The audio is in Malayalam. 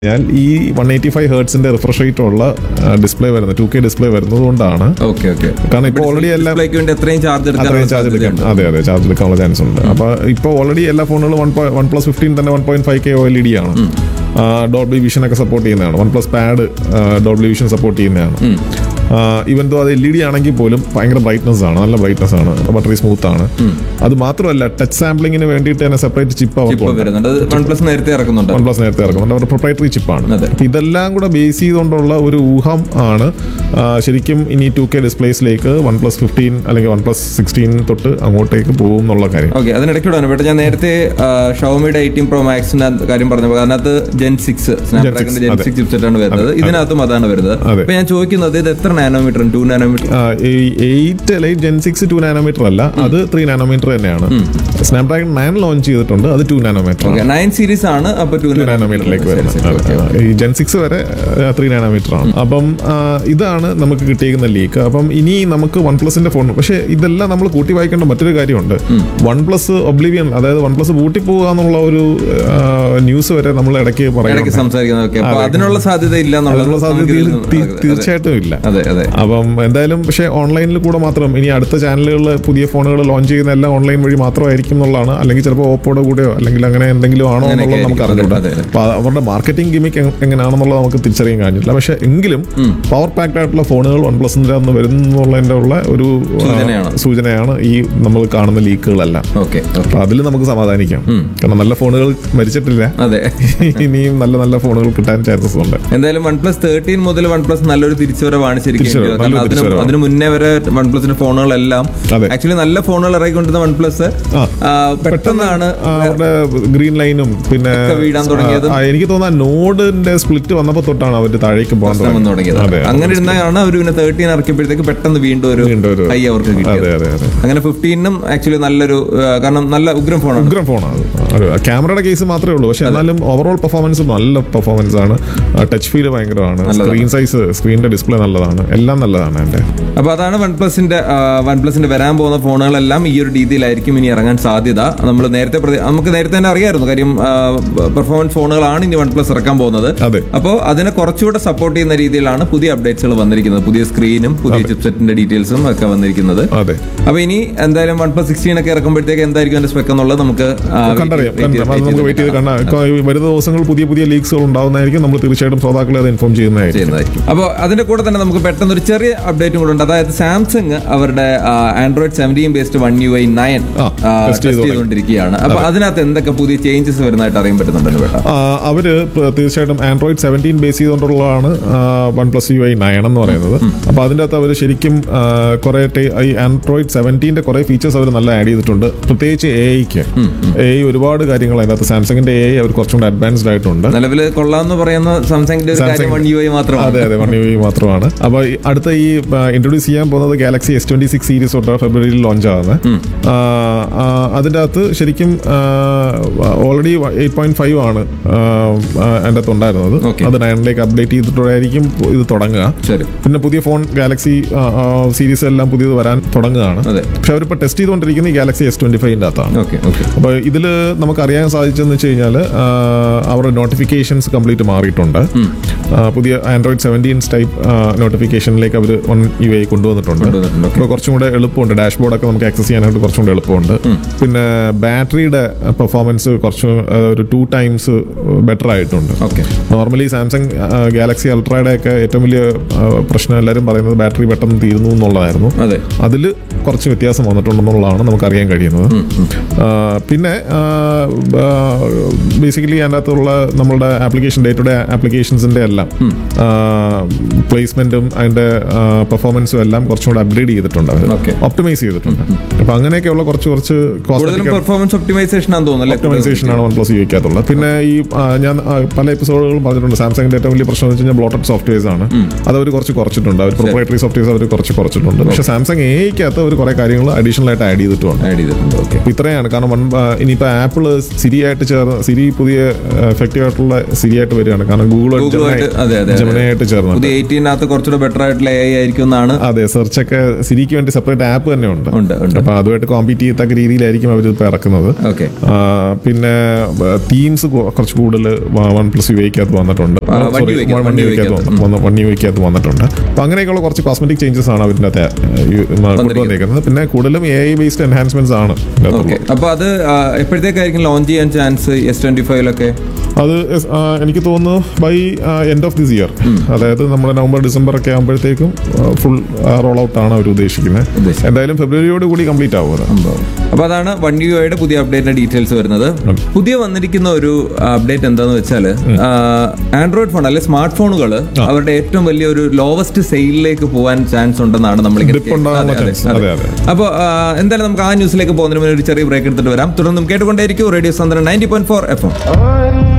ഞാൻ ഈ വൺ എയ്റ്റി ഫൈവ് ഹേർട്സിന്റെ റിഫ്രഷ് റേറ്റ് ഉള്ള ഡിസ്പ്ലേ വരുന്നത് ടു കെ ഡിസ്പ്ലേ വരുന്നത് കൊണ്ടാണ് ഓക്കെ ഓക്കെ കാരണം ഇപ്പോൾ ഓൾറെഡി എല്ലാം ഡിസ്പ്ലേക്ക് വേണ്ടി എത്രയും ചാർജ് അത്രയും ചാർജ് എടുക്കാൻ അതെ അതെ ചാർജ് എടുക്കാനുള്ള ചാൻസ് ഉണ്ട് അപ്പൊ ഇപ്പോൾ ഓൾറെഡി എല്ലാ ഫോണുകളും വൺ വൺ പ്ലസ് ഫിഫ്റ്റീൻ തന്നെ one point five K O L E D ആണ് ഡോട്ട് വിഷൻ ഒക്കെ സപ്പോർട്ട് ചെയ്യുന്നതാണ് one plus pad dot vision support ചെയ്യുന്നതാണ് ഇവൻ തോ അത് എൽ ഇ ഡി ആണെങ്കിൽ പോലും ഭയങ്കര ബ്രൈറ്റ്നസ് ആണ് നല്ല ബ്രൈറ്റ്നസ് ആണ് ബട്ടറി സ്മൂത്ത് ആണ് അത് മാത്രമല്ല ടച്ച് സാമ്പിളിങ്ങിന് വേണ്ടിയിട്ട് തന്നെ സെപ്പറേറ്റ് ചിപ്പ് ഇപ്പൊ അവർക്ക് വരുന്നുണ്ട് അത് വൺ പ്ലസ് നേരത്തെ ഇറക്കുന്നുണ്ട് വൺ പ്ലസ് നേരത്തെ ഇറക്കുന്നുണ്ട് അവരുടെ പ്രൊപ്പറേറ്ററി ചിപ്പാണ് അതെ. അപ്പൊ ഇതെല്ലാം കൂടെ ബേസ് ചെയ്തുകൊണ്ടുള്ള ഒരു ഊഹം ആണ് ആ, ശരിക്കും ഇനി ടു കെ ഡിസ്പ്ലേസിലേക്ക് വൺ പ്ലസ് ഫിഫ്റ്റീൻ അല്ലെങ്കിൽ വൺ പ്ലസ് സിക്സ്റ്റീൻ തൊട്ട് അങ്ങോട്ടേക്ക് പോകും എന്നുള്ള കാര്യം ഓക്കെ അതിനിടയ്ക്കൂടെ ബട്ട് ഞാൻ നേരത്തെ ഷോമിയുടെ എയ്റ്റീൻ പ്രോ മാക്സിന്റെ കാര്യം പറഞ്ഞപ്പോൾ അതിനകത്ത് ജെൻ സിക്സ് സ്നാപ്ഡ്രാഗണിന്റെ ജെൻ അതെ. സിക്സ് ചിപ്സെറ്റ് ആണ് വരുന്നത് ഇതിനകത്തും അതാണ് വരുന്നത് അതെ. അപ്പൊ ഞാൻ ചോദിക്കുന്നത് ഇത് എത്ര nanometre two nanometre eight elite gen six two nanometre അല്ല അത് ത്രീ നാനോമീറ്റർ തന്നെയാണ് സ്നാപ്ഡ്രാഗൺ നയൻ ലോഞ്ച് ചെയ്തിട്ടുണ്ട് അത് two nanometre okay nine series ആണ് അപ്പൊ ടു ടു നാനോമീറ്ററിലേക്ക് വരുന്നത് അതെ. ഈ ജെൻ സിക്സ് വരെ ത്രീ നാനോമീറ്റർ ആണ് അപ്പം ആ, ഇതാണ് നമുക്ക് കിട്ടിയിരിക്കുന്ന ലീക്ക് അപ്പം ഇനി നമുക്ക് വൺ പ്ലസിന്റെ ഫോൺ പക്ഷേ ഇതെല്ലാം നമ്മൾ കൂട്ടി വായിക്കേണ്ട മറ്റൊരു കാര്യമുണ്ട് വൺ പ്ലസ് ഒബ്ലിവിയൻ അതായത് വൺ പ്ലസ് പൂട്ടി പോകുക എന്നുള്ള ഒരു ന്യൂസ് വരെ നമ്മൾ ഇടയ്ക്ക് ഇടയ്ക്ക് പറയുന്നത് സംസാരിക്കുന്നത് ഓക്കെ അപ്പൊ അതിനുള്ള സാധ്യത ഇല്ല എന്നുള്ളത് അതിനുള്ള സാധ്യത നമുക്ക് ഇതിൽ തീർ- നിന്ന് തീ- അതെ, തീർച്ചയായിട്ടും ഇല്ല അതെ അതെ അപ്പം എന്തായാലും പക്ഷേ ഓൺലൈനിൽ കൂടെ മാത്രം ഇനി അടുത്ത ചാനലുകളിൽ പുതിയ ഫോണുകൾ ലോഞ്ച് ചെയ്യുന്ന എല്ലാം ഓൺലൈൻ വഴി മാത്രമായിരിക്കും എന്നുള്ളതാണ് അല്ലെങ്കിൽ ചിലപ്പോൾ ഓപ്പോയുടെ കൂടെയോ അല്ലെങ്കിൽ അങ്ങനെ എന്തെങ്കിലും ആണോ അങ്ങനെയൊക്കെ എന്നുള്ളത് നമുക്ക് ആയിരിക്കും. അറിഞ്ഞൂടാ അതെ, അതെ. അപ്പൊ അവരുടെ മാർക്കറ്റിംഗ് ഗിമിക്ക് എങ്ങനെയാണെന്നുള്ളത് നമുക്ക് തിരിച്ചറിയാൻ കഴിഞ്ഞിട്ടില്ല പക്ഷേ എങ്കിലും പവർ പാക്ഡ് ആയിട്ടുള്ള ഫോണുകൾ വൺ പ്ലസിന്റെ അന്ന് വരുന്നുള്ളതിന്റെ ഉള്ള ഒരു ആ, സൂചനയാണ്. സൂചനയാണ് ഈ നമ്മൾ കാണുന്ന ലീക്കുകളെല്ലാം ഓക്കെ ഓക്കെ അപ്പൊ അതിൽ നമുക്ക് സമാധാനിക്കാം കാരണം നല്ല ഫോണുകൾ മരിച്ചിട്ടില്ല അതെ ഇനിയും നല്ല നല്ല ഫോണുകൾ കിട്ടാൻ ചാൻസസ് ഉണ്ട് എന്തായാലും വൺ പ്ലസ് തേർട്ടീൻ മുതൽ വൺ പ്ലസ് നല്ലൊരു തിരിച്ചുവരവാണ് ശരിക്കും തിരിച്ചുവരവ്, കാരണം നല്ലൊരു അതിന് തിരിച്ചുവരവാണ്. അതിന് മുന്നേ വരെ വൺ പ്ലസിന്റെ ഫോണുകളെല്ലാം അതെ. ആക്ച്വലി നല്ല ഫോണുകൾ ഇറങ്ങിക്കൊണ്ടിരുന്ന വൺ പ്ലസ് ആ. പെട്ടെന്നാണ് ആ, അവരുടെ ഗ്രീൻ ലൈനും പിന്നെ ഒക്കെ വീഴാൻ തുടങ്ങിയതും. ആ, എനിക്ക് തോന്നുന്നു നോഡിന്റെ സ്പ്ലിറ്റ് വന്നപ്പോ തൊട്ടാണ് അവർ താഴേക്ക് പോകാൻ പ്രശ്നം വന്നു തുടങ്ങിയത് അതെ അങ്ങനെ ഇരുന്നാണ് അവർ പിന്നെ തേർട്ടീൻ ഇറക്കിയപ്പോഴത്തേക്ക് പെട്ടെന്ന് വീണ്ടും ഒരു വീണ്ടും ഒരു- ഹൈ അവർക്ക് അതെ കിട്ടിയത് അതെ അതെ അങ്ങനെ ഫിഫ്റ്റീനും ആക്ച്വലി നല്ലൊരു ആ, കാരണം നല്ല ഉഗ്രം ഫോണാണ് ഉഗ്രം ഫോണാണ് ക്യാമറയുടെ കേസ് മാത്രമേ ഉള്ളൂ പക്ഷെ എന്നാലും ഓവറോൾ പെർഫോമൻസ് നല്ല പെർഫോമൻസ് ആണ് ടച്ച് ഫീൽ ഭയങ്കരമാണ് സ്ക്രീൻ സൈസ് സ്ക്രീനിന്റെ ഡിസ്പ്ലേ നല്ലതാണ് എല്ലാം നല്ലതാണ് എന്റെ അപ്പൊ അതാണ് വൺ പ്ലസിന്റെ വൺ പ്ലസിന്റെ വരാൻ പോകുന്ന ഫോണുകളെല്ലാം ഈ ഒരു രീതിയിലായിരിക്കും ഇനി ഇറങ്ങാൻ സാധ്യത നമ്മൾ നേരത്തെ പ്രതി- നമുക്ക് നേരത്തെ തന്നെ അറിയായിരുന്നു കാര്യം പെർഫോമൻസ് ഫോണുകളാണ് ഇനി വൺ പ്ലസ് ഇറക്കാൻ പോകുന്നത് അതെ. അപ്പോൾ അതിനെ കുറച്ചുകൂടെ സപ്പോർട്ട് ചെയ്യുന്ന രീതിയിലാണ് പുതിയ അപ്ഡേറ്റ്സുകൾ വന്നിരിക്കുന്നത് പുതിയ സ്ക്രീനും പുതിയ ചിപ്സെറ്റിന്റെ ഡീറ്റെയിൽസും ഒക്കെ വന്നിരിക്കുന്നത് അതെ അപ്പൊ ഇനി എന്തായാലും വൺ പ്ലസ് സിക്സ്റ്റീൻ ഒക്കെ ഇറക്കുമ്പോഴത്തേക്ക് എന്തായിരിക്കും അതിന്റെ സ്പെക്ക് എന്നുള്ളത് നമുക്ക് ആ, കണ്ടറിയാം wait ചെയ്ത് കണ്ടറിയാം. അത് നമുക്ക് വെയിറ്റ് ചെയ്ത് കാണാം. കണ്ടാൽ ഇപ്പൊ ഈ വരുന്ന ദിവസങ്ങൾ പുതിയ പുതിയ ലീക്സുകൾ ഉണ്ടാവുന്നതായിരിക്കും നമ്മൾ തീർച്ചയായിട്ടും ശ്രോതാക്കളെ അത് ഇൻഫോം ചെയ്യുന്നതായിരിക്കും ചെയ്യുന്നതായിരിക്കും അപ്പോൾ അതിന്റെ കൂടെ തന്നെ നമുക്ക് പെട്ടെന്ന് ഒരു ചെറിയ അപ്ഡേറ്റും കൂടെ ഉണ്ട് അതായത് സാംസങ് അവരുടെ Android seventeen based one U I nine ആ, test ടെസ്റ്റ് ചെയ്ത് ചെയ്തുകൊണ്ടിരിക്കുകയാണ് അപ്പൊ അതിനകത്ത് എന്തൊക്കെ പുതിയ ചേഞ്ചസ് വരുന്നതായിട്ട് അറിയാൻ പറ്റുന്നുണ്ടല്ലോ കേട്ടോ ആ, അവര് പ- തീർച്ചയായിട്ടും ആൻഡ്രോയിഡ് സെവൻറ്റീൻ ബേസ് ചെയ്തുകൊണ്ടുള്ളതാണ് one plus U I nine എന്ന് പറയുന്നത് അപ്പൊ അതിൻ്റെ അകത്ത് അവർ ശരിക്കും ആ, കുറെ ടേ- ഈ ആൻഡ്രോയിഡ് സെവൻറ്റീൻ്റെ കുറെ ഫീച്ചേഴ്സ് അവർ നല്ല ആഡ് ചെയ്തിട്ടുണ്ട് പ്രത്യേകിച്ച് എ ഐക്ക് എ ഐ ഒരുപാട് കാര്യങ്ങൾ അതിനകത്ത് സാംസങ്ങിന്റെ എ ഐ അവർ കുറച്ചും കൂടെ അഡ്വാൻസ്ഡ് ആയിട്ടുണ്ട് നിലവിൽ കൊള്ളാന്ന് പറയുന്ന സാംസങ്ങിന്റെ ഒരു കാര്യം വൺ യു ഐ മാത്രമാണ് അതെ അതെ വൺ യു ഐ മാത്രമാണ് അപ്പൊ ഈ അടുത്ത ഈ ഇൻട്രൊഡ്യൂസ് ചെയ്യാൻ പോകുന്നത് Galaxy S twenty six series തൊട്ട് ഫെബ്രുവരിയിൽ ലോഞ്ച് ആകുന്നത് ആ, ആ, അതിന്റെ അകത്ത് ശരിക്കും ഓൾറെഡി എയ്റ്റ് പോയിന്റ് ഫൈവ് ആണ് ആ, ആ, അതിന്റെ അകത്ത് ഉണ്ടായിരുന്നത് Okay. അത് നയനിലേക്ക് അപ്ഡേറ്റ് ചെയ്തിട്ടായിരിക്കും ഇത് തുടങ്ങുക ശരി പിന്നെ പുതിയ ഫോൺ ഗാലക്സി സീരീസ് എല്ലാം പുതിയത് വരാൻ തുടങ്ങുകയാണ് അതെ. പക്ഷെ അവരിപ്പോൾ ടെസ്റ്റ് ചെയ്തുകൊണ്ടിരിക്കുന്നത് ഈ ഗാലക്സി എസ് ട്വന്റി ഫൈവിന്റെ അകത്താണ് ഓക്കെ ഓക്കെ അപ്പോൾ ഇതിൽ നമുക്ക് അറിയാൻ സാധിച്ചെന്ന് വെച്ച് കഴിഞ്ഞാൽ അവരുടെ നോട്ടിഫിക്കേഷൻസ് കംപ്ലീറ്റ് മാറിയിട്ടുണ്ട് ആ, പുതിയ ആൻഡ്രോയിഡ് സെവൻറ്റീൻസ് ടൈപ്പ് നോട്ടിഫിക്കേഷനിലേക്ക് അവർ വൺ യു ഐ കൊണ്ടുവന്നിട്ടുണ്ട് കൊണ്ടുവന്നിട്ടുണ്ട്, okay. അപ്പോൾ കുറച്ചും കൂടെ എളുപ്പമുണ്ട് ഡാഷ്ബോർഡൊക്കെ നമുക്ക് ആക്സസ് ചെയ്യാനായിട്ട് കുറച്ചും കൂടെ എളുപ്പമുണ്ട് പിന്നെ ബാറ്ററിയുടെ പെർഫോമൻസ് കുറച്ച് ആ, ഒരു ടു ടൈംസ് ബെറ്റർ ആയിട്ടുണ്ട് ഓക്കെ നോർമലി സാംസങ് ഗാലക്സി അൾട്രയുടെ ഒക്കെ ഏറ്റവും വലിയ ആ, പ്രശ്നം എല്ലാവരും പറയുന്നത് ബാറ്ററി പെട്ടെന്ന് തീരുന്നു എന്നുള്ളതായിരുന്നു അതെ അതിൽ കുറച്ച് വ്യത്യാസം വന്നിട്ടുണ്ടെന്നുള്ളതാണ് നമുക്ക് അറിയാൻ കഴിയുന്നത് ആ, പിന്നെ ബേസിക്കലി അതിൻ്റെ അകത്തുള്ള നമ്മളുടെ ആപ്ലിക്കേഷൻ ഡേ ടു ഡേ ആപ്ലിക്കേഷൻസിൻ്റെ എല്ലാം പ്ലേസ്മെന്റും അതിൻ്റെ പെർഫോമൻസും എല്ലാം കുറച്ചും കൂടെ അപ്ഗ്രേഡ് ചെയ്തിട്ടുണ്ട് അവർ Okay. ഒപ്റ്റിമൈസ് ചെയ്തിട്ടുണ്ട് അപ്പൊ അങ്ങനെയൊക്കെയുള്ള കുറച്ച് കുറച്ച് കൂടുതലും കോസ്റ്റ് പെർഫോമൻസ് ഒപ്റ്റിമൈസേഷൻ ആണെന്ന് തോന്നുന്നു ഒപ്റ്റിമൈസേഷൻ ആണ് വൺ പ്ലസ് ഉപയോഗിക്കാത്തുള്ളത് പിന്നെ ഈ ആ, ഞാൻ ആ, പല എപ്പിസോഡുകളും പറഞ്ഞിട്ടുണ്ട് സാംസങ്ങിന്റെ ഏറ്റവും വലിയ പ്രശ്നം എന്ന് വെച്ച് കഴിഞ്ഞാൽ ബ്ലോട്ടഡ് സോഫ്റ്റ്വെയർസ് ആണ് അത് അവർ കുറച്ച് കുറച്ചിട്ടുണ്ട് അവർ പ്രൊപ്പറേറ്ററി സോഫ്റ്റ്വെയർസ് അവർ കുറച്ച് കുറച്ചിട്ടുണ്ട് പക്ഷേ സാംസങ് എയ്ക്കകത്ത് അവർ അവർ കുറെ കാര്യങ്ങൾ അഡീഷണൽ ആയിട്ട് ആഡ് ചെയ്തിട്ടുണ്ട് ആഡ് ചെയ്തിട്ടുണ്ട് ഓക്കെ അപ്പൊ ഇത്രയാണ് കാരണം വൺ ഇനിയിപ്പോൾ ആപ്പിള് സിരി ആയിട്ട് ചേർന്ന് സിരി പുതിയ എഫക്റ്റീവ് ആയിട്ടുള്ള സിരി ആയിട്ട് വരികയാണ് കാരണം ഗൂഗിളുമായിട്ട് ഗൂഗിളുമായിട്ട് അതെ അതെ ജമനയായിട്ട് ചേർന്നുണ്ട് പുതിയ എയ്റ്റീനകത്ത് കുറച്ചുകൂടെ ബെറ്റർ ആയിട്ടുള്ള എ ഐ ആയിരിക്കും എന്നാണ് അതെ സെർച്ച് ഒക്കെ സിരിക്ക് വേണ്ടി സെപ്പറേറ്റ് ആപ്പ് തന്നെ ഉണ്ട് ഉണ്ട് ഉണ്ട് അപ്പൊ അതുമായിട്ട് കോമ്പീറ്റ് ചെയ്യത്തക്ക രീതിയിലായിരിക്കും അവർ ഇപ്പൊ ഇറക്കുന്നത് ഓക്കെ ആ, പിന്നെ തീംസ് കുറച്ച് കൂടുതൽ വൺ പ്ലസ് യു ഐക്കകത്ത് വന്നിട്ടുണ്ട് ആ, one Sorry, UI ക്കകത്ത്, one one UI UI ക്കകത്ത് വന്ന് വൺ യു ഐക്കകത്ത് വന്നിട്ടുണ്ട് അപ്പൊ അങ്ങനെയൊക്കെയുള്ള കുറച്ച് കോസ്മെറ്റിക് ചേഞ്ചസ് ആണ് അവരിന്റെ അകത്ത് യു- കൊണ്ടുവന്നേക്കുന്നത് പിന്നെ കൂടുതലും എ ഐ ബേസ്ഡ് എൻഹാൻസ്മെന്റ്സ് ആണ് ഇതിനകത്തുള്ളത്. ഓക്കെ അപ്പൊ അത് ആ, എപ്പോഴത്തേക്കായിരിക്കും ലോഞ്ച് ചെയ്യാൻ ചാൻസ് എസ് ട്വന്റി ഫൈവിലൊക്കെ അത് എസ്- ആ, എനിക്ക് തോന്നുന്നു by end of this year അതായത് നമ്മുടെ നവംബർ ഡിസംബർ ഒക്കെ ആകുമ്പോഴത്തേക്കും ഫുൾ റോൾ ഔട്ട് ആണ് അവർ ഉദ്ദേശിക്കുന്നത് ഉദ്ദേശിക്കുന്നത്. എന്തായാലും ഫെബ്രുവരിയോട് കൂടി കംപ്ലീറ്റ് ആവും അത് അപ്പൊ അതാണ് വൺ യു ഐയുടെ പുതിയ അപ്ഡേറ്റിന്റെ ഡീറ്റെയിൽസ് വരുന്നത് പുതിയ വന്നിരിക്കുന്ന ഒരു അപ്ഡേറ്റ് എന്താന്ന് വെച്ചാൽ ആൻഡ്രോയിഡ് ഫോൺ അല്ലെ സ്മാർട്ട് ഫോണുകൾ അവരുടെ ഏറ്റവും വലിയ ഒരു ലോവസ്റ്റ് സെയിലിലേക്ക് പോകാൻ ചാൻസ് ഉണ്ടെന്നാണ് നമ്മൾ Dip ഉണ്ടാകാനുള്ള chance. അതെ, അതെ. അപ്പോൾ എന്തായാലും നമുക്ക് ആ ന്യൂസിലേക്ക് പോകുന്നതിന് മുന്നേ ഒരു ചെറിയ ബ്രേക്ക് എടുത്തിട്ട് വരാം തുടർന്നും കേട്ടുകൊണ്ടേയിരിക്കും റേഡിയോ സന്ദ്രൻ ninety point four F M